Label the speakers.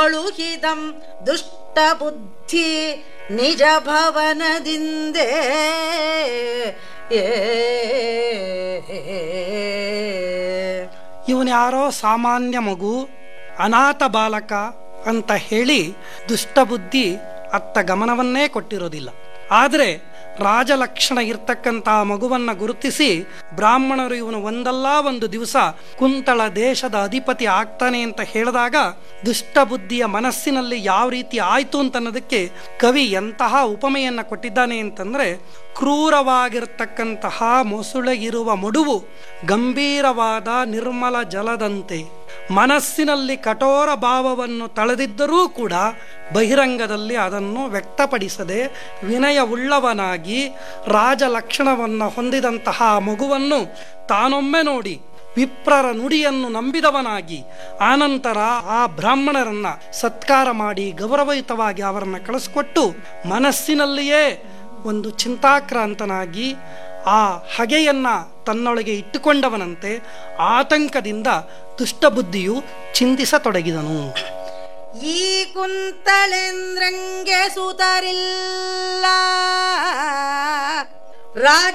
Speaker 1: ಕಳುಹಿದಂ ದುಷ್ಟ ಬುದ್ಧಿ ನಿಜ ಭವನದಿಂದೇ
Speaker 2: ಇವನ್ಯಾರೋ ಸಾಮಾನ್ಯ ಮಗು ಅನಾಥ ಬಾಲಕ ಅಂತ ಹೇಳಿ ದುಷ್ಟಬುದ್ಧಿ ಅತ್ತ ಗಮನವನ್ನೇ ಕೊಟ್ಟಿರೋದಿಲ್ಲ ಆದರೆ ರಾಜಲಕ್ಷಣ ಇರ್ತಕ್ಕಂಥ ಮಗುವನ್ನ ಗುರುತಿಸಿ ಬ್ರಾಹ್ಮಣರು ಇವನು ಒಂದಲ್ಲ ಒಂದು ದಿವಸ ಕುಂತಳ ದೇಶದ ಅಧಿಪತಿ ಆಗ್ತಾನೆ ಅಂತ ಹೇಳಿದಾಗ ದುಷ್ಟಬುದ್ಧಿಯ ಮನಸ್ಸಿನಲ್ಲಿ ಯಾವ ರೀತಿ ಆಯ್ತು ಅಂತ ಅನ್ನೋದಕ್ಕೆ ಕವಿ ಎಂತಹ ಉಪಮೆಯನ್ನ ಕೊಟ್ಟಿದ್ದಾನೆ ಅಂತಂದ್ರೆ ಕ್ರೂರವಾಗಿರ್ತಕ್ಕಂತಹ ಮೊಸುಳೆ ಇರುವ ಮಡುವು ಗಂಭೀರವಾದ ನಿರ್ಮಲ ಜಲದಂತೆ ಮನಸ್ಸಿನಲ್ಲಿ ಕಠೋರ ಭಾವವನ್ನು ತಳೆದಿದ್ದರೂ ಕೂಡ ಬಹಿರಂಗದಲ್ಲಿ ಅದನ್ನು ವ್ಯಕ್ತಪಡಿಸದೆ ವಿನಯವುಳ್ಳವನಾಗಿ ರಾಜ ಲಕ್ಷಣವನ್ನು ಹೊಂದಿದಂತಹ ಮಗುವನ್ನು ತಾನೊಮ್ಮೆ ನೋಡಿ ವಿಪ್ರರ ನುಡಿಯನ್ನು ನಂಬಿದವನಾಗಿ ಆನಂತರ ಆ ಬ್ರಾಹ್ಮಣರನ್ನ ಸತ್ಕಾರ ಮಾಡಿ ಗೌರವಯುತವಾಗಿ ಅವರನ್ನ ಕಳಿಸ್ಕೊಟ್ಟು ಮನಸ್ಸಿನಲ್ಲಿಯೇ ಒಂದು ಚಿಂತಾಕ್ರಾಂತನಾಗಿ ಆ ಹಗೆಯನ್ನ ತನ್ನೊಳಗೆ ಇಟ್ಟುಕೊಂಡವನಂತೆ ಆತಂಕದಿಂದ ದುಷ್ಟಬುದ್ಧಿಯು ಚಿಂತಿಸತೊಡಗಿದನು
Speaker 1: ಈ ಕುಂತಳೆಂದ್ರಂಗೆ ಸುತರಿಲ್ಲ ರಾಜ